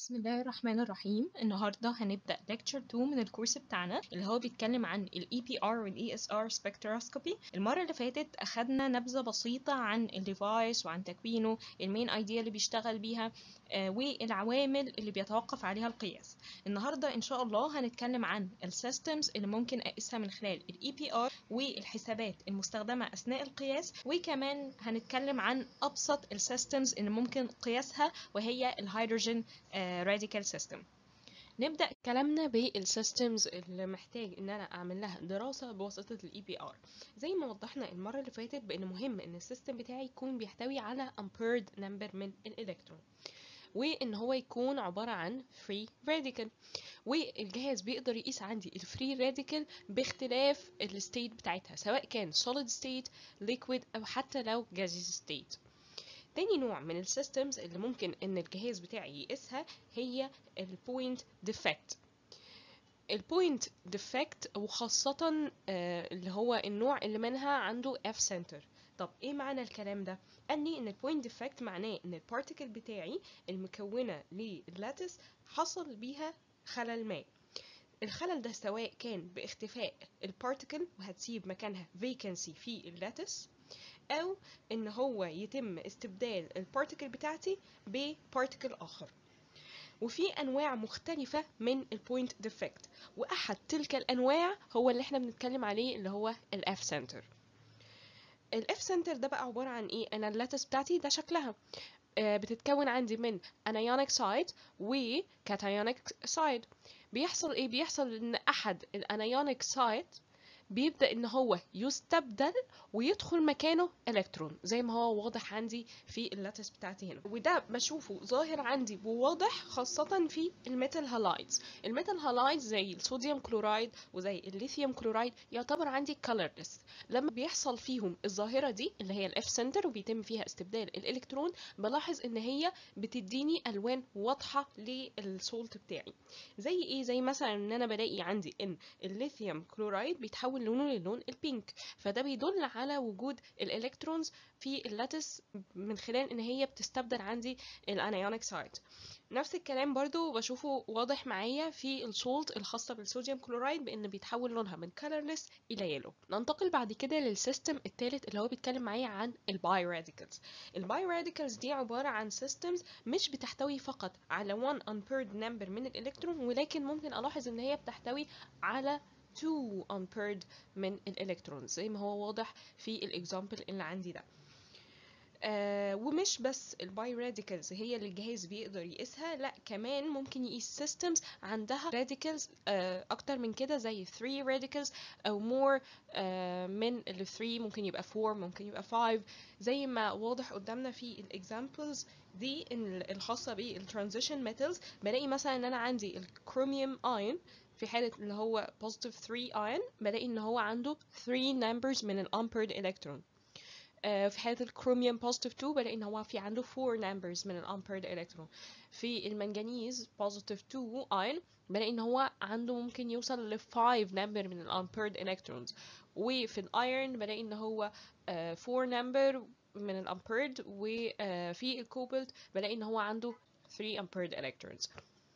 بسم الله الرحمن الرحيم النهاردة هنبدأ lecture 2 من الكورس بتاعنا اللي هو بيتكلم عن ال EPR وال ESR spectroscopy المرة اللي فاتت أخدنا نبذة بسيطة عن الديفايس وعن تكوينه المين ايديا اللي بيشتغل بيها آه، والعوامل اللي بيتوقف عليها القياس النهاردة إن شاء الله هنتكلم عن السيستمز اللي ممكن أقيسها من خلال ال EPR والحسابات المستخدمة أثناء القياس وكمان هنتكلم عن أبسط السيستمز اللي ممكن قياسها وهي الهيدروجين راديكال سيستم نبدأ كلامنا بالسيستمز اللي محتاج ان انا اعمل لها دراسة بواسطة الاي بي ار زي ما وضحنا المرة اللي فاتت بان مهم ان السيستم بتاعي يكون بيحتوي على امبيرد نمبر من الالكترون وان هو يكون عبارة عن فري راديكال والجهاز بيقدر يقيس عندي الفري راديكال باختلاف الستيت بتاعتها سواء كان solid state liquid او حتى لو gaseous state تاني نوع من السيستمز اللي ممكن ان الجهاز بتاعي يقيسها هي البوينت ديفكت البوينت ديفكت وخاصة آه، اللي هو النوع اللي منها عنده اف سنتر طب ايه معنى الكلام ده؟ قال لي ان البوينت ديفكت معناه ان البارتيكل بتاعي المكونة لللاتس حصل بيها خلل ما الخلل ده سواء كان باختفاء البارتيكل وهتسيب مكانها vacancy في اللاتس او ان هو يتم استبدال البارتيكل بتاعتي ببارتيكل اخر وفي انواع مختلفة من البوينت ديفكت واحد تلك الانواع هو اللي احنا بنتكلم عليه اللي هو الاف سنتر الاف سنتر ده بقى عبارة عن ايه انا اللاتس بتاعتي ده شكلها آه، بتتكون عندي من انايونيك سايد وكاتايونيك سايد بيحصل ايه بيحصل ان احد الانايونيك سايد بيبدأ ان هو يستبدل ويدخل مكانه الكترون زي ما هو واضح عندي في اللاتس بتاعتي هنا وده بشوفه ظاهر عندي وواضح خاصة في الميتال هالايدز الميتال هالايدز زي الصوديوم كلورايد وزي الليثيوم كلورايد يعتبر عندي colorless لما بيحصل فيهم الظاهرة دي اللي هي الاف سنتر وبيتم فيها استبدال الالكترون بلاحظ ان هي بتديني الوان واضحة للسولت بتاعي زي ايه زي مثلا ان انا بلاقي عندي ان الليثيوم كلورايد بيتحول لونه للون البينك فده بيدل على وجود الالكترونز في اللاتس من خلال ان هي بتستبدل عندي الانايونيك سايد نفس الكلام برضو بشوفه واضح معايا في السولت الخاصة بالصوديوم كلورايد بان بيتحول لونها من colorless الى يلو ننتقل بعد كده للسيستم الثالث اللي هو بيتكلم معايا عن الباي راديكالز الباي راديكالز دي عبارة عن systems مش بتحتوي فقط على one unpaired number من الالكترون ولكن ممكن الاحظ ان هي بتحتوي على 2 unpaired من الالكترونز زي ما هو واضح في الاكزامبل اللي عندي ده آه ومش بس الباي راديكالز هي اللي الجهاز بيقدر يقيسها لا كمان ممكن يقيس سيستمز عندها راديكالز آه اكتر من كده زي 3 راديكالز او مور آه من ال 3 ممكن يبقى 4 ممكن يبقى 5 زي ما واضح قدامنا في الاكزامبلز دي ال- الخاصه بالترانزيشن ميتالز بلاقي مثلا ان انا عندي الكروميوم اين في حالة اللي هو positive 3 ion بلاقي ان هو عنده 3 numbers من الامبيرد electron آه، في حالة الكروميوم positive 2 بلاقي ان هو في عنده 4 numbers من الامبيرد electron في المنجنيز positive 2 ion بلاقي ان هو عنده ممكن يوصل ل 5 number من الامبيرد electrons وفي الايرون بلاقي ان هو آه، 4 number من الامبيرد وفي الكوبالت بلاقي ان هو عنده 3 امبيرد electrons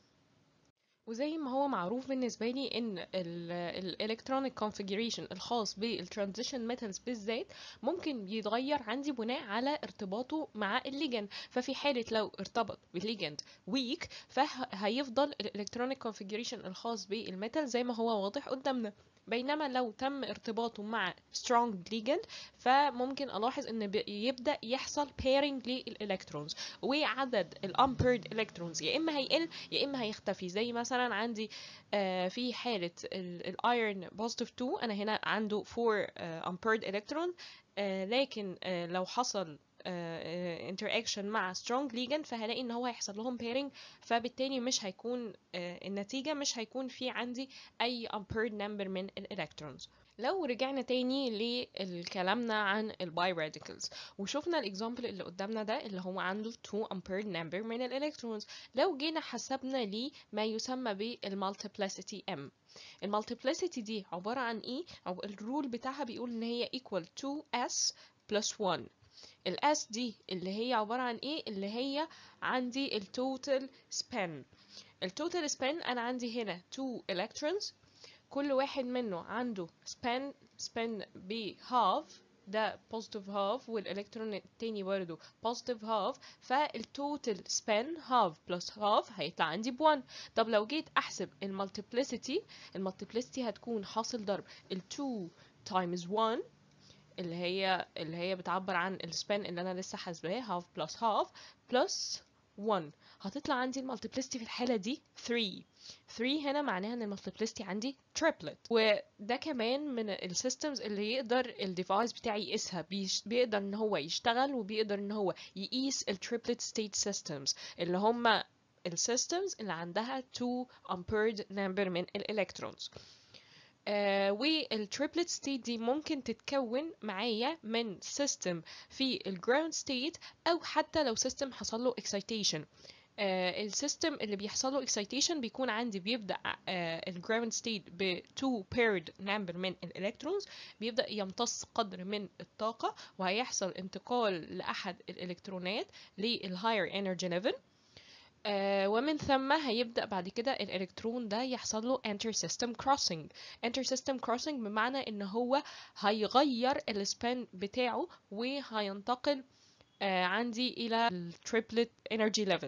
وزي ما هو معروف بالنسبة لي ان الالكترونيك كونفيجريشن الخاص بالترانزيشن ميتالز بالذات ممكن يتغير عندي بناء على ارتباطه مع الليجند ففي حالة لو ارتبط بالليجند ويك فهيفضل الالكترونيك كونفيجريشن الخاص بالميتال زي ما هو واضح قدامنا بينما لو تم ارتباطه مع strong ligand فممكن الاحظ ان بي- يبدا يحصل pairing للالكترونز وعدد الامبيرد الكترونز يا اما هيقل يا اما هيختفي زي مثلا عندي آه، في حاله الايرون بوزيتيف 2 انا هنا عنده 4 امبيرد الكترون لكن آه، لو حصل interaction مع strong ligand فهلاقي ان هو هيحصل لهم pairing فبالتالي مش هيكون آه، النتيجة مش هيكون في عندي اي امبيرد نمبر من الالكترونز لو رجعنا تاني لكلامنا عن الباي راديكالز وشفنا الاكزامبل اللي قدامنا ده اللي هو عنده 2 امبيرد نمبر من الالكترونز لو جينا حسبنا ليه ما يسمى بالمالتيبلاسيتي ام المالتيبلاسيتي دي عبارة عن ايه او الرول بتاعها بيقول ان هي equal 2s plus 1 الاس دي اللي هي عبارة عن ايه اللي هي عندي التوتال سبين التوتال سبين انا عندي هنا 2 electrons كل واحد منه عنده spin spin ب half ده positive half والالكترون التاني برضه positive half فالتوتال spin half plus half هيطلع عندي ب 1 طب لو جيت احسب المالتيبليسيتي المالتيبليسيتي هتكون حاصل ضرب ال 2 times 1 اللي هي اللي هي بتعبر عن السبين اللي انا لسه حاسباه half plus half plus 1 هتطلع عندي المالتيبليسيتي في الحالة دي 3 3 هنا معناها ان المالتيبليسيتي عندي تريبلت وده كمان من السيستمز اللي يقدر الديفايس بتاعي يقيسها بيش بيقدر ان هو يشتغل وبيقدر ان هو يقيس التريبلت ستيت سيستمز اللي هم السيستمز اللي عندها 2 ampered number من الالكترونز آه والتريبلت ستيت دي ممكن تتكون معايا من سيستم في الجراوند ستيت او حتى لو سيستم حصل له اكسايتيشن السيستم اللي بيحصل له excitation بيكون عندي بيبدأ الجراوند ستيت ب 2 paired number من الالكترونز بيبدأ يمتص قدر من الطاقة وهيحصل انتقال لأحد الإلكترونات للهاير انرجي ليفل آه ومن ثم هيبدأ بعد كده الإلكترون ده يحصل له inter system crossing inter system crossing بمعنى إن هو هيغير السبان بتاعه وهينتقل آه عندي إلى التريبلت energy level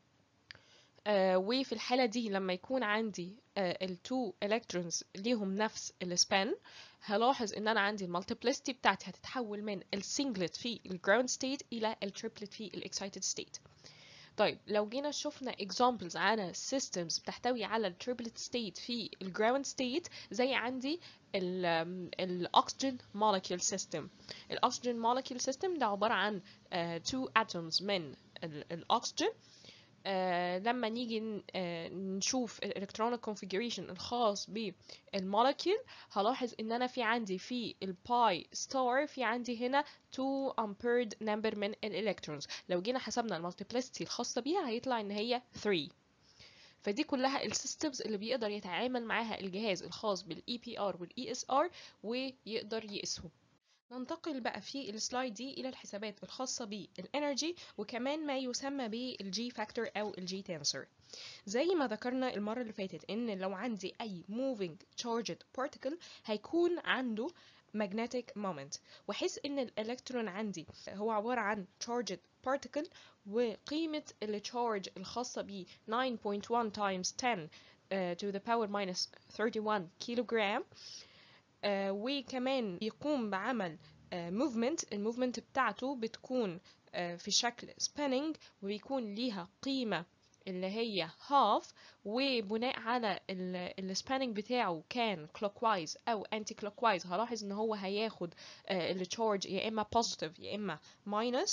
آه وفي الحالة دي لما يكون عندي التو الكترونز ليهم نفس السبان هلاحظ ان انا عندي المالتيبليسيتي بتاعتي هتتحول من السنجلت في الجراوند ستيت الى التريبلت في الاكسايتد ستيت طيب لو جينا شفنا examples على systems بتحتوي على التريبلت ستيت في الجراوند ستيت زي عندي الاكسجين molecule system الاكسجين molecule system ده عبارة عن uh, two atoms من الاكسجين آه لما نيجي آه نشوف الالكترونيك كونفيجريشن الخاص بالمولكيول هلاحظ ان انا في عندي في الباي ستار في عندي هنا 2 ampered number من الالكترونز لو جينا حسبنا المالتيبليسيتي الخاصه بيها هيطلع ان هي 3 فدي كلها السيستمز اللي بيقدر يتعامل معاها الجهاز الخاص بالاي بي ار والاي اس ار ويقدر يقيسهم ننتقل بقى في السلايد دي إلى الحسابات الخاصة بالإنرجي وكمان ما يسمى بالجي فاكتور أو الجي تنسور زي ما ذكرنا المرة اللي فاتت إن لو عندي أي moving charged particle هيكون عنده magnetic moment وحيث إن الإلكترون عندي هو عبارة عن charged particle وقيمة التشارج الخاصة ب 9.1 times 10 uh, to the power minus 31 كيلوغرام آه وكمان بيقوم بعمل موفمنت آه الموفمنت بتاعته بتكون آه في شكل spinning وبيكون ليها قيمة اللي هي half وبناء على السباننج بتاعه كان clockwise او anti clockwise هلاحظ ان هو هياخد التشارج يا اما positive يا اما minus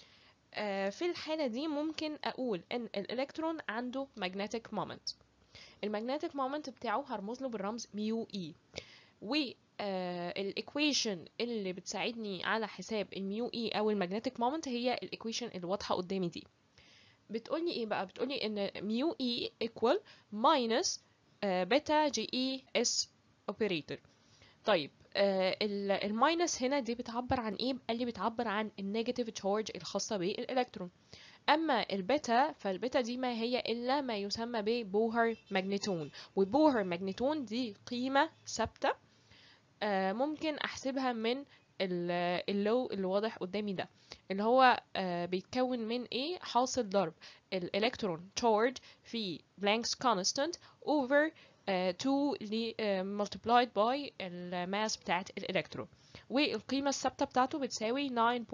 في الحالة دي ممكن اقول ان الالكترون عنده magnetic moment المagnetic moment بتاعه هرمز له بالرمز ميو اي والايكويشن اللي بتساعدني على حساب الميو اي او المagnetic مومنت هي الايكويشن اللي واضحه قدامي دي بتقولي ايه بقى بتقولي ان ميو اي equal minus بيتا جي اي اس اوبريتور طيب الماينس هنا دي بتعبر عن ايه قال لي بتعبر عن النيجاتيف تشارج الخاصه بالالكترون اما البيتا فالبيتا دي ما هي الا ما يسمى ببوهر ماجنتون وبوهر ماجنتون دي قيمه ثابته آه ممكن احسبها من اللو اللي واضح قدامي ده اللي هو آه بيتكون من ايه حاصل ضرب الالكترون تشارج في بلانكس كونستانت اوفر 2 multiplied by الماس بتاعت الالكترون والقيمة الثابتة بتاعته بتساوي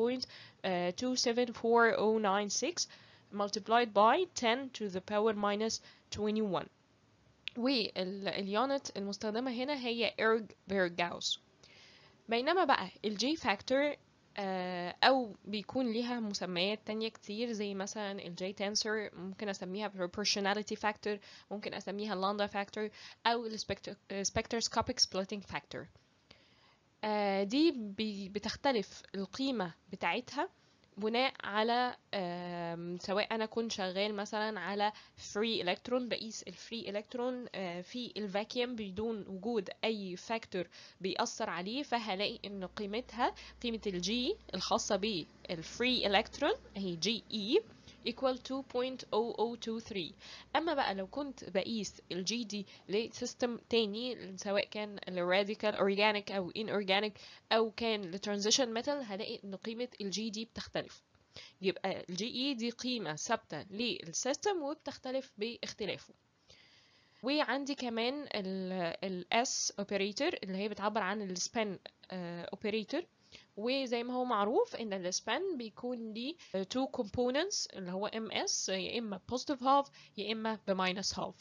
9.274096 multiplied by 10 to the power minus 21 واليونت المستخدمة هنا هي إرج بيرجاوس بينما بقى الجي فاكتور أو بيكون ليها مسميات تانية كتير زي مثلا الجي تنسور ممكن أسميها proportionality factor ممكن أسميها lambda factor أو spectroscopic splitting factor دي بتختلف القيمة بتاعتها بناء على آم، سواء انا كنت شغال مثلا على فري الكترون بقيس الفري الكترون في الفاكيوم بدون وجود اي فاكتور بيأثر عليه فهلاقي ان قيمتها قيمة الجي الخاصة بالفري الكترون هي جي اي equal 2.0023 اما بقى لو كنت بقيس الجي دي لسيستم تاني سواء كان الراديكال اورجانيك او ان اورجانيك او كان لترانزيشن ميتال هلاقي ان قيمه الجي دي بتختلف يبقى الجي اي دي قيمه ثابته للسيستم وبتختلف باختلافه وعندي كمان الاس اوبريتور اللي هي بتعبر عن السبان اوبريتور وزي ما هو معروف ان السبان بيكون ليه two components اللي هو ms يا اما positive half يا اما بماينس half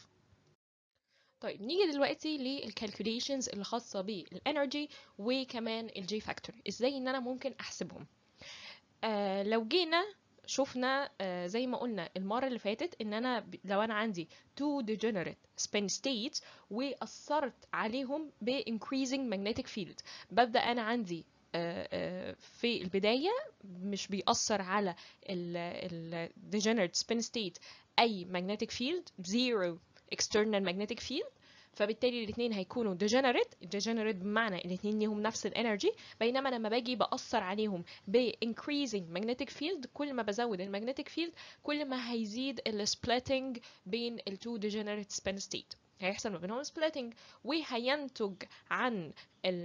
طيب نيجي دلوقتي للكالكوليشنز اللي خاصه بالانرجي وكمان الجي فاكتور ازاي ان انا ممكن احسبهم آه لو جينا شفنا آه زي ما قلنا المره اللي فاتت ان انا ب- لو انا عندي two degenerate spin states واثرت عليهم ب increasing magnetic field ببدا انا عندي آه، آه، في البداية مش بيأثر على ال ال degenerate spin state أي magnetic field zero external magnetic field فبالتالي الاثنين هيكونوا degenerate degenerate بمعنى الاثنين ليهم نفس الانرجي بينما لما باجي بأثر عليهم ب increasing magnetic field كل ما بزود المagnetic field كل ما هيزيد ال splitting بين ال two degenerate spin state هيحصل ما بينهم splitting وهينتج عن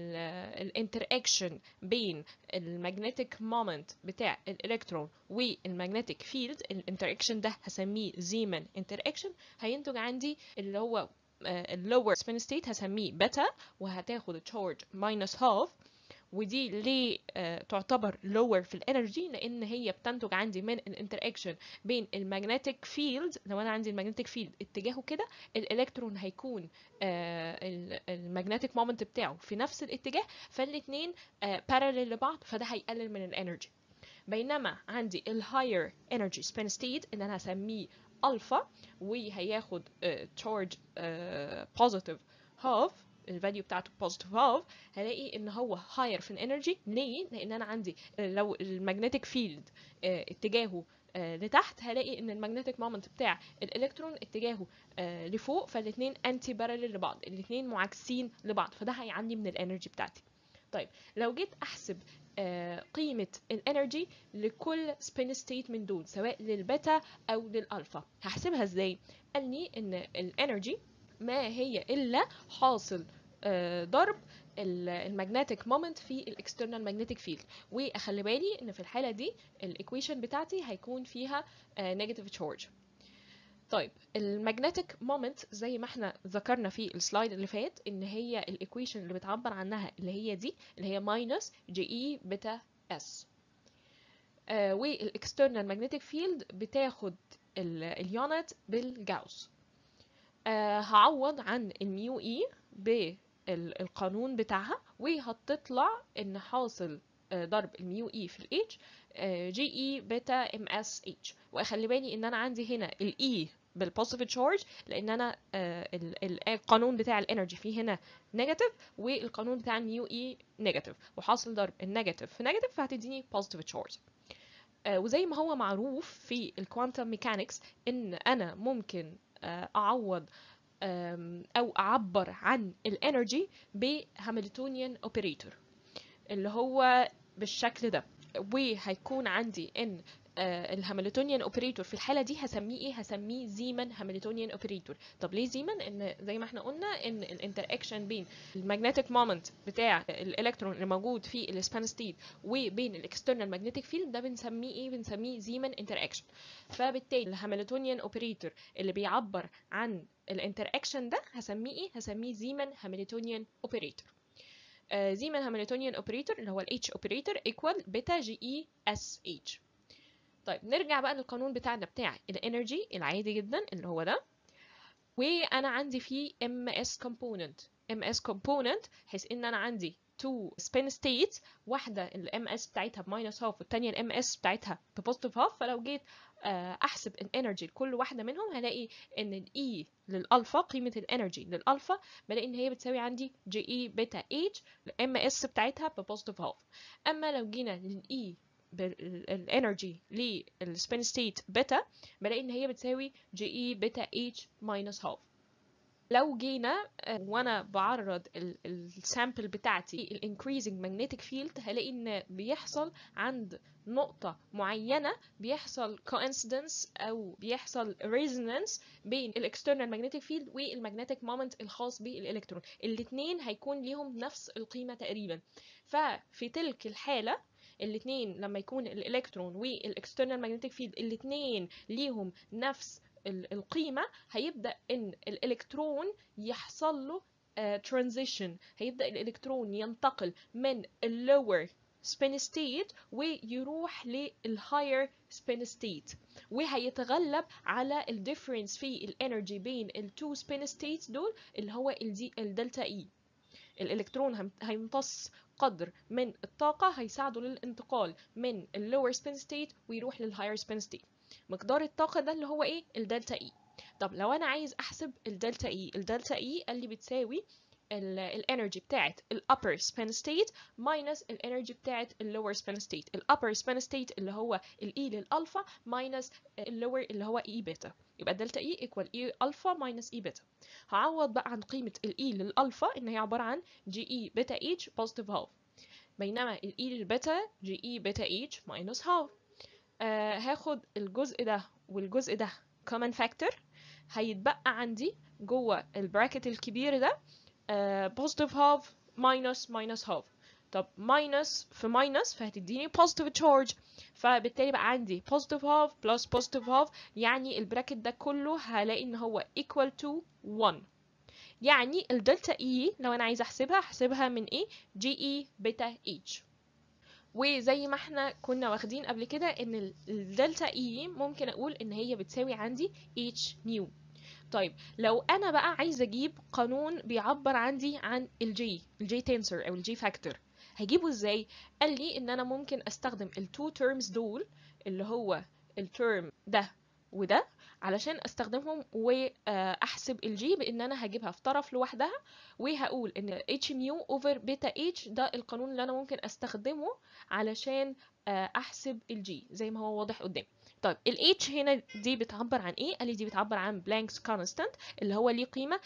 الانتراكشن بين المagnetic moment بتاع الالكترون والمagnetic field الانتراكشن ده هسميه زيمن انتراكشن هينتج عندي اللي هو اللور spin state هسميه بيتا وهتاخد تشارج minus half ودي ليه آه، تعتبر lower في الانرجي لان هي بتنتج عندي من الانتراكشن بين المagnetic field لو انا عندي المagnetic field اتجاهه كده الالكترون هيكون المagnetic moment بتاعه في نفس الاتجاه فالاتنين آه، parallel لبعض فده هيقلل من الانرجي بينما عندي الهاير انرجي سبين ستيت ان انا هسميه الفا وهياخد تشارج بوزيتيف هاف الفاليو بتاعته بوزيتيف هاف هلاقي ان هو هاير في الانرجي ليه لان انا عندي آه، لو المagnetic فيلد اتجاهه آه، لتحت هلاقي ان المagnetic مومنت بتاع الالكترون اتجاهه آه، لفوق فالاثنين انتي باراليل لبعض الاثنين معاكسين لبعض فده هيعلي من الانرجي بتاعتي طيب لو جيت احسب آه، قيمة الانرجي لكل سبين ستيت من دول سواء للبيتا او للالفا هحسبها ازاي قال لي ان الانرجي ما هي الا حاصل آه، ضرب المagnetic مومنت في الاكسترنال magnetic فيلد واخلي بالي ان في الحاله دي الايكويشن بتاعتي هيكون فيها نيجاتيف تشارج طيب المagnetic مومنت زي ما احنا ذكرنا في السلايد اللي فات ان هي الايكويشن اللي بتعبر عنها اللي هي دي اللي هي ماينس جي اي بيتا اس والاكسترنال magnetic فيلد بتاخد اليونت بالجاوس آه، هعوض عن الميو اي بالقانون بتاعها وهتطلع ان حاصل آه، ضرب الميو اي في الاتش جي اي بيتا ام اس اتش واخلي بالي ان انا عندي هنا الاي بالبوزيتيف تشارج لان انا آه، ال- ال- القانون بتاع الانرجي فيه هنا نيجاتيف والقانون بتاع الميو اي نيجاتيف وحاصل ضرب النيجاتيف في نيجاتيف فهتديني بوزيتيف تشارج آه، وزي ما هو معروف في الكوانتم ميكانكس ان انا ممكن آه، اعوض آم، او اعبر عن الانرجي بهاملتونيان اوبريتور اللي هو بالشكل ده وهيكون عندي ان آه، الهاملتونيان اوبريتور في الحاله دي هسميه ايه هسميه زيمن هاملتونيان اوبريتور طب ليه زيمن ان زي ما احنا قلنا ان الانتراكشن بين المagnetic مومنت بتاع الالكترون اللي موجود في السبان ستيت وبين الاكسترنال ماجنتيك فيلد ده بنسميه ايه بنسميه زيمن انتراكشن فبالتالي الهاملتونيان اوبريتور اللي بيعبر عن الانتراكشن ده هسميه ايه هسميه زيمن هاملتونيان اوبريتور زيمن هاملتونيان اوبريتور اللي هو الاتش اوبريتور ايكوال بيتا جي اي اس اتش طيب نرجع بقى للقانون بتاعنا بتاع الانرجي العادي جدا اللي هو ده وانا عندي فيه ام اس كومبوننت ام اس كومبوننت حيث ان انا عندي تو spin states واحده الام اس بتاعتها بماينس هاف والتانيه الام اس بتاعتها ببوزيتيف هاف فلو جيت آه، احسب الانرجي لكل واحده منهم هلاقي ان الاي للالفا قيمه الانرجي للالفا بلاقي ان هي بتساوي عندي جي اي بيتا اتش الام اس بتاعتها ببوزيتيف هاف اما لو جينا للاي بالانرجي للسبين ستيت بيتا بلاقي ان هي بتساوي جي اي بيتا اتش ماينس هاف لو جينا وانا بعرض السامبل بتاعتي الانكريزنج ماجنتيك فيلد هلاقي ان بيحصل عند نقطة معينة بيحصل coincidence أو بيحصل resonance بين الاكسترنال ماجنتيك فيلد والمagnetic مومنت الخاص بالإلكترون الاتنين هيكون ليهم نفس القيمة تقريبا ففي تلك الحالة الاتنين لما يكون الإلكترون والاكسترنال ماجنتيك فيلد الاتنين ليهم نفس القيمة هيبدأ إن الإلكترون يحصل له ترانزيشن uh, هيبدأ الإلكترون ينتقل من اللور spin state ويروح للهاير spin state وهيتغلب على الديفرنس في الانرجي بين التو spin states دول اللي هو الدي الدلتا اي الالكترون هيمتص قدر من الطاقة هيساعده للانتقال من اللور spin state ويروح للهاير spin state مقدار الطاقة ده اللي هو ايه الدلتا اي طب لو انا عايز احسب الدلتا اي الدلتا اي قال لي بتساوي الانرجي بتاعت الابر سبين ستيت ماينس الانرجي بتاعت اللور سبين ستيت الابر سبين ستيت اللي هو الاي للالفا ماينس اللور اللي هو اي بيتا يبقى الدلتا اي ايكوال اي الفا ماينس اي بيتا هعوض بقى عن قيمه الاي للالفا ان هي عباره عن جي اي بيتا اتش بوزيتيف هاف بينما الاي للبيتا جي اي بيتا اتش ماينس هاف آه هاخد الجزء ده والجزء ده common factor هيتبقى عندي جوه البراكت الكبير ده بوزيتيف هاف ماينس ماينس هاف طب ماينس في ماينس فهتديني بوزيتيف تشارج فبالتالي بقى عندي بوزيتيف هاف بلس بوزيتيف هاف يعني البراكت ده كله هلاقي ان هو equal to 1 يعني الدلتا اي لو انا عايزه احسبها احسبها من ايه جي اي بيتا اتش وزي ما احنا كنا واخدين قبل كده ان الدلتا اي ممكن اقول ان هي بتساوي عندي اتش نيو طيب لو انا بقى عايزه اجيب قانون بيعبر عندي عن الجي الجي تنسور او الجي فاكتور هجيبه ازاي قال لي ان انا ممكن استخدم التو تيرمز دول اللي هو الترم ده وده علشان استخدمهم واحسب الجي بان انا هجيبها في طرف لوحدها وهقول ان اتش ميو اوفر بيتا اتش ده القانون اللي انا ممكن استخدمه علشان احسب الجي زي ما هو واضح قدامي طيب ال H هنا دي بتعبر عن ايه؟ قال لي دي بتعبر عن Planck's constant اللي هو ليه قيمة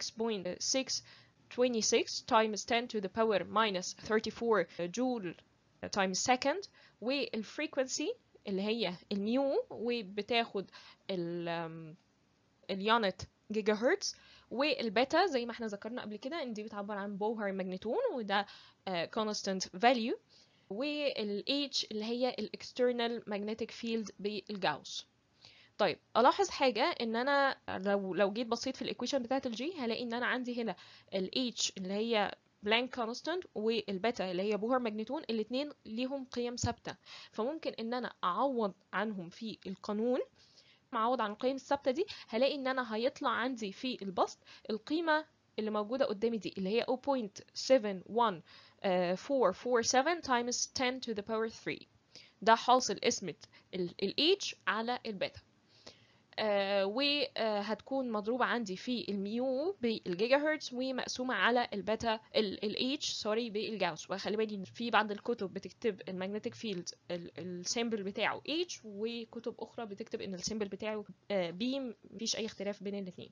6.626 times 10 to the power minus 34 joule times second والفريكونسي اللي هي الميو وبتاخد ال اليونت جيجا هرتز والبيتا زي ما احنا ذكرنا قبل كده ان دي بتعبر عن بوهر ماجنتون وده constant value وال H اللي هي ال external magnetic field بالجاوس طيب الاحظ حاجه ان انا لو لو جيت بصيت في الايكويشن بتاعه الجي هلاقي ان انا عندي هنا ال H اللي هي بلانك كونستانت والبيتا اللي هي بوهر ماجنتون الاثنين ليهم قيم ثابته فممكن ان انا اعوض عنهم في القانون معوض عن القيم الثابته دي هلاقي ان انا هيطلع عندي في البسط القيمه اللي موجوده قدامي دي اللي هي 0.71 447 times 10 to the power 3 ده حاصل قسمة ال H على البيتا آه وهتكون مضروبة عندي في الميو بالجيجا هرتز ومقسومة على البيتا ال H سوري بالجاوس وخلي بالي في بعض الكتب بتكتب المagnetic فيلد السيمبل بتاعه H وكتب أخرى بتكتب إن السيمبل بتاعه آه B مفيش أي اختلاف بين الاتنين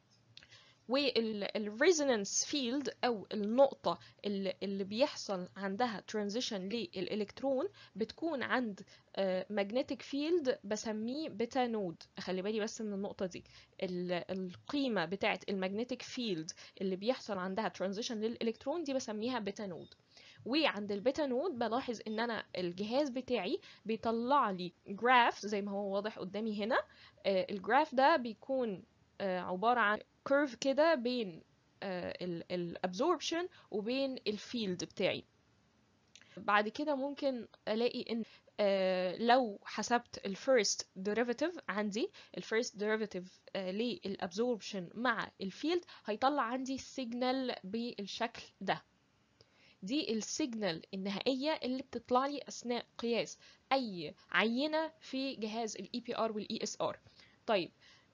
والريزونانس فيلد او النقطه اللي, اللي بيحصل عندها ترانزيشن للالكترون بتكون عند ماجنتيك فيلد بسميه بيتا نود خلي بالي بس من النقطه دي القيمه بتاعه الماجنتيك فيلد اللي بيحصل عندها ترانزيشن للالكترون دي بسميها بيتا نود وعند البيتا نود بلاحظ ان انا الجهاز بتاعي بيطلع لي جراف زي ما هو واضح قدامي هنا الجراف ده بيكون عباره عن كيرف كده بين الابزوربشن وبين الفيلد بتاعي بعد كده ممكن الاقي ان لو حسبت الفيرست ديريفاتيف عندي الفيرست ديريفاتيف للابزوربشن مع الفيلد هيطلع عندي سيجنال بالشكل ده دي السيجنال النهائية اللي بتطلع لي أثناء قياس أي عينة في جهاز ال EPR وال ESR طيب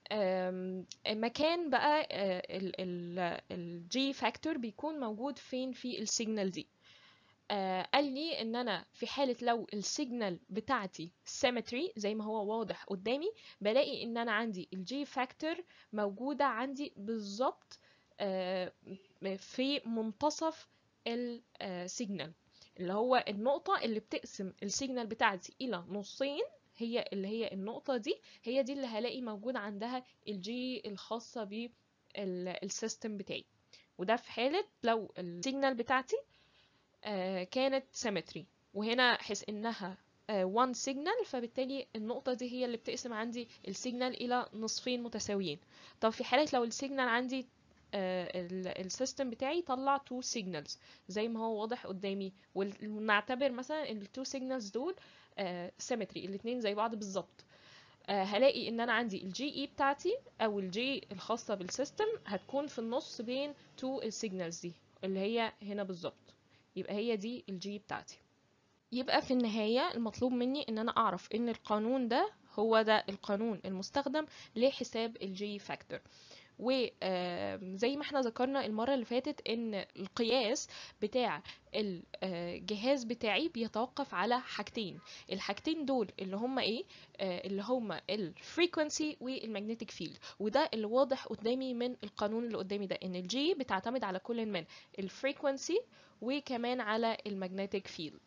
مكان بقى الجي فاكتور بيكون موجود فين في السيجنال دي آه قال لي ان انا في حاله لو السيجنال بتاعتي symmetry زي ما هو واضح قدامي بلاقي ان انا عندي الجي فاكتور موجوده عندي بالظبط آه في منتصف السيجنال اللي هو النقطه اللي بتقسم السيجنال بتاعتي الى نصين هي اللي هي النقطه دي هي دي اللي هلاقي موجود عندها الجي الخاصه بالسيستم بتاعي وده في حاله لو السيجنال بتاعتي آه كانت سيمتري وهنا حيث انها آه one signal فبالتالي النقطة دي هي اللي بتقسم عندي السيجنال إلى نصفين متساويين طب في حالة لو السيجنال عندي آه السيستم بتاعي طلع two signals زي ما هو واضح قدامي ونعتبر مثلا ال two signals دول symmetry الاتنين زي بعض بالظبط هلاقي ان انا عندي الجي اي بتاعتي او الجي الخاصة بالسيستم هتكون في النص بين تو السيجنالز دي اللي هي هنا بالظبط يبقى هي دي الجي بتاعتي يبقى في النهاية المطلوب مني ان انا اعرف ان القانون ده هو ده القانون المستخدم لحساب الجي فاكتور وزي ما احنا ذكرنا المرة اللي فاتت ان القياس بتاع الجهاز بتاعي بيتوقف على حاجتين الحاجتين دول اللي هما ايه اللي هما الفريكونسي والمagnetic فيلد وده اللي واضح قدامي من القانون اللي قدامي ده ان الجي بتعتمد على كل من الفريكونسي وكمان على المagnetic فيلد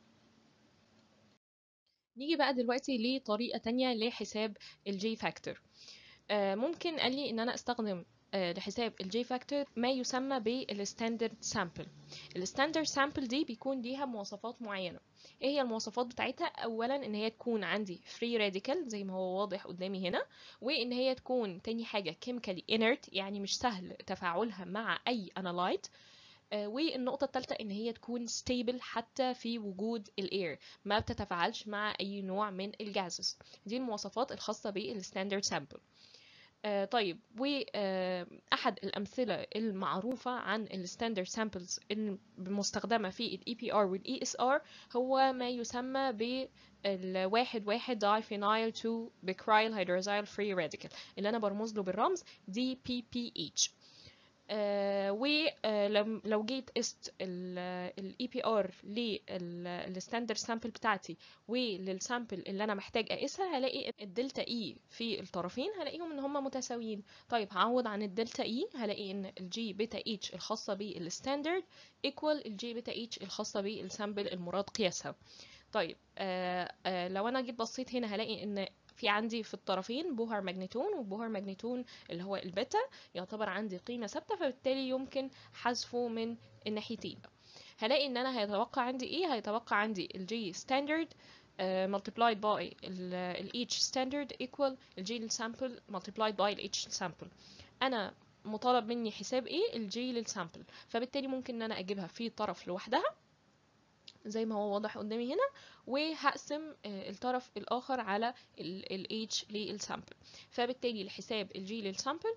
نيجي بقى دلوقتي لطريقة تانية لحساب الجي فاكتور ممكن قال لي ان انا استخدم لحساب الجي فاكتور ما يسمى بالستاندرد سامبل الستاندرد سامبل دي بيكون ليها مواصفات معينه ايه هي المواصفات بتاعتها اولا ان هي تكون عندي فري راديكال زي ما هو واضح قدامي هنا وان هي تكون تاني حاجه كيميكالي انرت يعني مش سهل تفاعلها مع اي انالايت والنقطة الثالثة إن هي تكون ستيبل حتى في وجود الإير ما بتتفاعلش مع أي نوع من الجازز دي المواصفات الخاصة بالستاندرد سامبل آه طيب وأحد آه الأمثلة المعروفة عن الستاندرد سامبلز المستخدمة في ال EPR وال ESR هو ما يسمى بالواحد واحد دايفينايل 2 بكرايل هيدروزايل فري راديكال اللي أنا برمز له بالرمز DPPH آه ولو لو جيت قست الاي بي ار للستاندرد سامبل بتاعتي وللسامبل اللي انا محتاج اقيسها هلاقي الدلتا اي في الطرفين هلاقيهم ان هم متساويين طيب هعوض عن الدلتا اي هلاقي ان الجي بيتا اتش الخاصه بالستاندرد ايكوال الجي بيتا اتش الخاصه بالسامبل المراد قياسها طيب آه آه لو انا جيت بصيت هنا هلاقي ان في عندي في الطرفين بوهر ماجنتون وبوهر ماجنتون اللي هو البيتا يعتبر عندي قيمة ثابتة فبالتالي يمكن حذفه من الناحيتين هلاقي ان انا هيتوقع عندي ايه هيتوقع عندي الجي ستاندرد uh, multiplied by ال H standard equal الجي للسامبل multiplied by ال H sample انا مطالب مني حساب ايه الجي للسامبل فبالتالي ممكن ان انا اجيبها في طرف لوحدها زي ما هو واضح قدامي هنا وهقسم الطرف الآخر على ال H للسامبل فبالتالي لحساب الجي للسامبل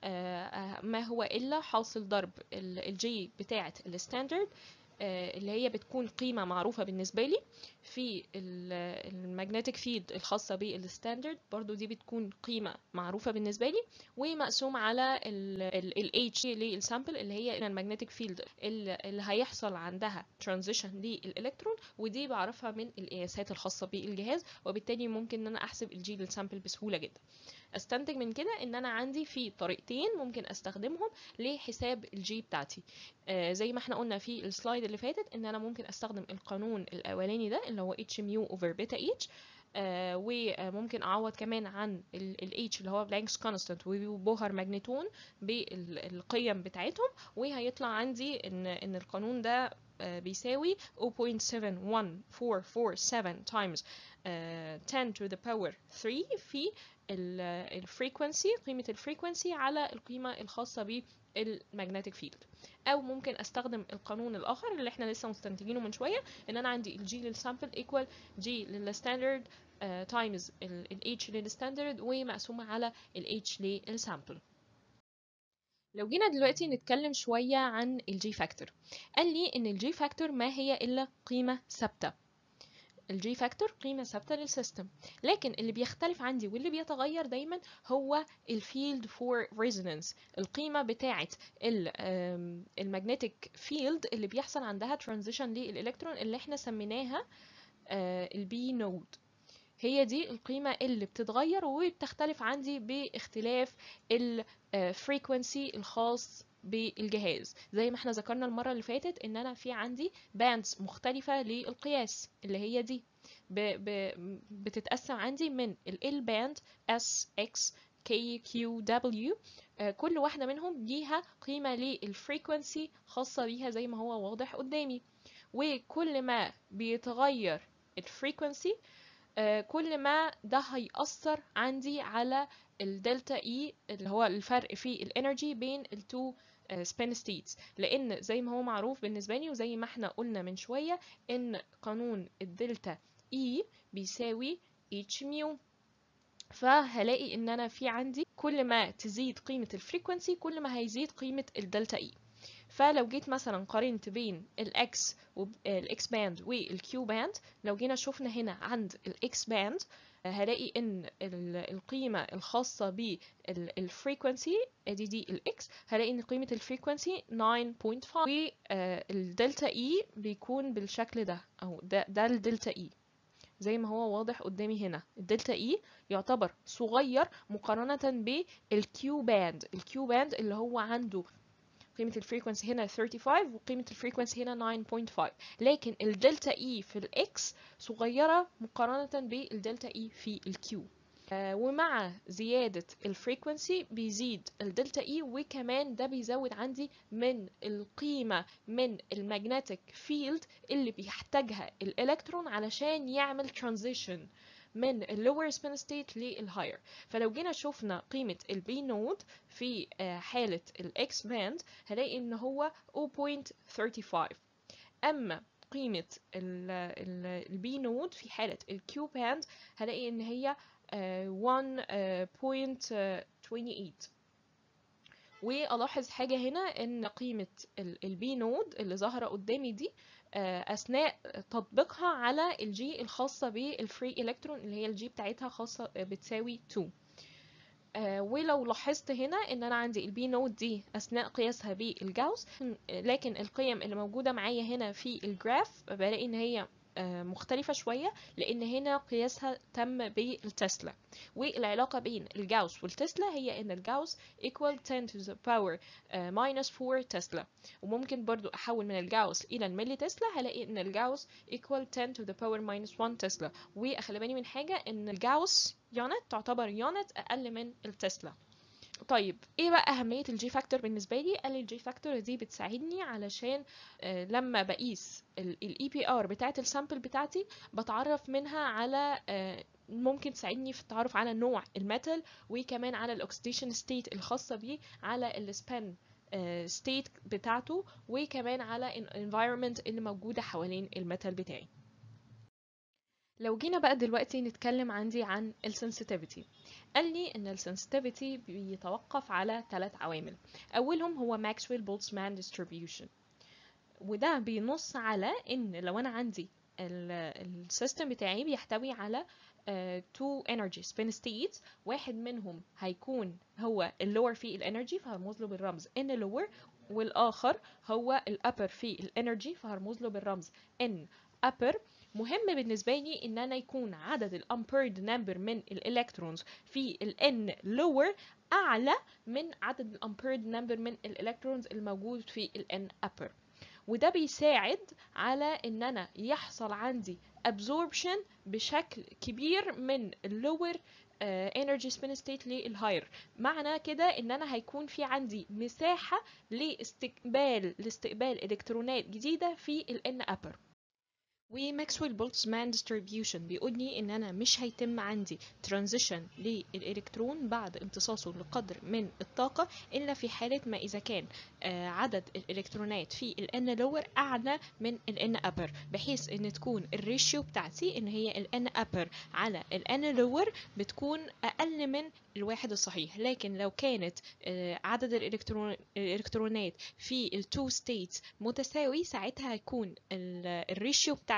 ما هو إلا حاصل ضرب الجي بتاعة الستاندرد اللي هي بتكون قيمة معروفة بالنسبة لي في المagnetic فيلد الخاصة بالستاندرد برضو دي بتكون قيمة معروفة بالنسبة لي ومقسوم على ال H للسامبل اللي هي المagnetic فيلد اللي هيحصل عندها transition للإلكترون ودي بعرفها من القياسات الخاصة بالجهاز وبالتالي ممكن ان انا احسب الجي للسامبل بسهولة جدا استنتج من كده ان انا عندي في طريقتين ممكن استخدمهم لحساب الجي بتاعتي آه زي ما احنا قلنا في السلايد اللي فاتت ان انا ممكن استخدم القانون الاولاني ده اللي هو اتش ميو اوفر بيتا اتش آه وممكن اعوض كمان عن ال H اللي هو بلانكس كونستانت وبوهر ماجنتون بالقيم بتاعتهم وهيطلع عندي ان ان القانون ده آه بيساوي 0.71447 times 10 to the power 3 في الفريكونسي قيمة الفريكونسي على القيمة الخاصة بالمagnetic فيلد أو ممكن أستخدم القانون الآخر اللي احنا لسه مستنتجينه من شوية إن أنا عندي الجي للسامبل equal جي للستاندرد تايمز ال H للستاندرد ومقسومة على ال H للسامبل لو جينا دلوقتي نتكلم شوية عن الجي فاكتور قال لي إن الجي فاكتور ما هي إلا قيمة ثابتة الجي فاكتور قيمة ثابتة للسيستم لكن اللي بيختلف عندي واللي بيتغير دايما هو الفيلد فور ريزونانس القيمة بتاعة المagnetic فيلد اللي بيحصل عندها ترانزيشن للإلكترون اللي احنا سميناها البي نود هي دي القيمة اللي بتتغير وبتختلف عندي باختلاف الفريكونسي الخاص بالجهاز زي ما احنا ذكرنا المرة اللي فاتت ان انا في عندي باندز مختلفة للقياس اللي هي دي ب ب بتتقسم عندي من ال L باند S X K Q W آه كل واحدة منهم ليها قيمة للفريكونسي خاصة بيها زي ما هو واضح قدامي وكل ما بيتغير الفريكونسي آه كل ما ده هيأثر عندي على الدلتا اي اللي هو الفرق في الانرجي بين التو سبين ستيتس لان زي ما هو معروف بالنسبه لي وزي ما احنا قلنا من شويه ان قانون الدلتا اي بيساوي اتش ميو فهلاقي ان انا في عندي كل ما تزيد قيمه الفريكونسي كل ما هيزيد قيمه الدلتا اي فلو جيت مثلا قارنت بين الاكس والاكس باند والكيو باند لو جينا شفنا هنا عند الاكس باند هلاقي ان القيمة الخاصة بالفريكونسي ادي دي الاكس هلاقي ان قيمة الفريكونسي 9.5 والدلتا اي بيكون بالشكل ده او ده, ده الدلتا اي زي ما هو واضح قدامي هنا الدلتا اي يعتبر صغير مقارنة بالكيو باند الكيو باند اللي هو عنده قيمة الفريكونسي هنا 35 وقيمة الفريكونسي هنا 9.5 لكن الدلتا اي في الاكس صغيرة مقارنة بالدلتا اي في الكيو آه ومع زيادة الفريكونسي بيزيد الدلتا اي وكمان ده بيزود عندي من القيمة من المagnetic فيلد اللي بيحتاجها الالكترون علشان يعمل ترانزيشن من اللور سبين ستيت للهاير فلو جينا شفنا قيمة البي نود في حالة الاكس باند هلاقي ان هو 0.35 اما قيمة البي نود في حالة الكيو باند هلاقي ان هي 1.28 والاحظ حاجة هنا ان قيمة البي نود اللي ظاهرة قدامي دي اثناء تطبيقها على الجي الخاصه بالفري الكترون اللي هي الجي بتاعتها خاصه بتساوي 2 آه ولو لاحظت هنا ان انا عندي البي نود دي اثناء قياسها بالجاوس لكن القيم اللي موجوده معايا هنا في الجراف بلاقي ان هي آه مختلفة شوية لأن هنا قياسها تم بالتسلا والعلاقة بين الجاوس والتسلا هي إن الجاوس equal 10 to the power uh, minus 4 تسلا وممكن برضو أحول من الجاوس إلى الملي تسلا هلاقي إن الجاوس equal 10 to the power minus 1 تسلا وأخلي بالي من حاجة إن الجاوس يونت تعتبر يونت أقل من التسلا طيب ايه بقى اهميه الجي فاكتور بالنسبه لي قال لي الجي فاكتور دي بتساعدني علشان آه لما بقيس الاي بي ار بتاعه السامبل بتاعتي بتعرف منها على آه ممكن تساعدني في التعرف على نوع الميتال وكمان على الاكسيديشن ستيت الخاصه بيه على السبان ستيت uh, بتاعته وكمان على الانفايرمنت اللي موجوده حوالين الميتال بتاعي لو جينا بقى دلوقتي نتكلم عندي عن السنسيتيفيتي قال لي ان السنسيتيفيتي بيتوقف على ثلاث عوامل اولهم هو ماكسويل بولتزمان ديستريبيوشن وده بينص على ان لو انا عندي السيستم بتاعي بيحتوي على تو انرجي سبين ستيتس واحد منهم هيكون هو اللور في الانرجي فهرمز له بالرمز ان لور والاخر هو الابر في الانرجي فهرمز له بالرمز ان upper مهم بالنسبة لي إن أنا يكون عدد الأمبيرد نمبر من الإلكترونز في ال N lower أعلى من عدد الأمبيرد نمبر من الإلكترونز الموجود في ال N upper وده بيساعد على إن أنا يحصل عندي absorption بشكل كبير من اللور انرجي سبين ستيت للهاير معنى كده ان انا هيكون في عندي مساحه لاستقبال لاستقبال الكترونات جديده في ال N upper وماكسويل بولتزمان ديستريبيوشن بيقول لي ان انا مش هيتم عندي ترانزيشن للالكترون بعد امتصاصه لقدر من الطاقه الا في حاله ما اذا كان آه عدد الالكترونات في الان لور اعلى من الان ابر بحيث ان تكون الريشيو بتاعتي ان هي الان ابر على الان لور بتكون اقل من الواحد الصحيح لكن لو كانت آه عدد الالكترون الالكترونات في التو ستيتس متساوي ساعتها هيكون الريشيو بتاعتي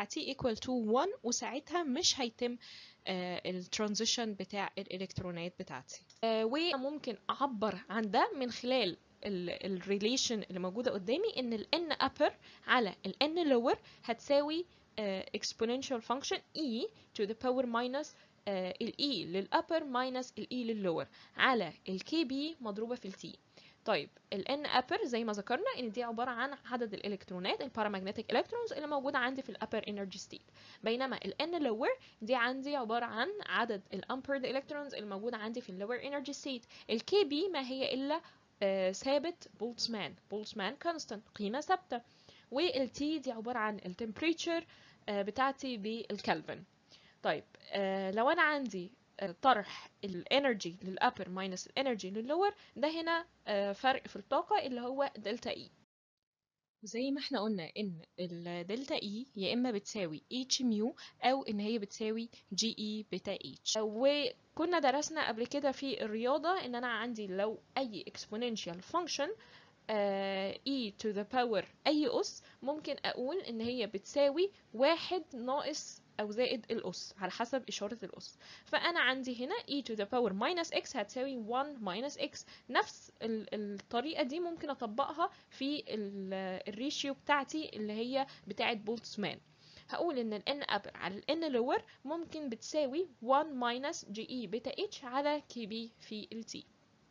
بتاعتي equal to 1 وساعتها مش هيتم الترانزيشن بتاع الالكترونات بتاعتي آه، وممكن اعبر عن ده من خلال الريليشن اللي موجوده قدامي ان ال n upper على ال n lower هتساوي آه، exponential function e to the power minus آه، ال e للupper minus ال e للlower على ال kb مضروبه في ال t طيب ال n upper زي ما ذكرنا ان دي عباره عن عدد الالكترونات البارامagnetic electrons اللي موجوده عندي في ال upper energy state بينما ال n lower دي عندي عباره عن عدد ال unpaired electrons اللي موجوده عندي في ال lower energy state ال kb ما هي الا آه، ثابت بولتزمان بولتزمان كونستانت قيمه ثابته وال t دي عباره عن ال temperature آه، بتاعتي بالكلفن طيب آه، لو انا عندي آه، طرح الانرجي للابر ماينس الانرجي لللور ده هنا آه، فرق في الطاقه اللي هو دلتا اي وزي ما احنا قلنا ان الدلتا اي يا اما بتساوي اتش ميو او ان هي بتساوي جي اي بيتا اتش وكنا درسنا قبل كده في الرياضه ان انا عندي لو اي exponential function آه، e to the power اي اس ممكن اقول ان هي بتساوي واحد ناقص او زائد الاس على حسب اشاره الاس فانا عندي هنا e to the power minus x هتساوي 1 minus x نفس ال- الطريقه دي ممكن اطبقها في ال- الريشيو بتاعتي اللي هي بتاعه بولتزمان هقول ان ال n upper على ال n lower ممكن بتساوي 1 minus ge بيتا h على kb في ال t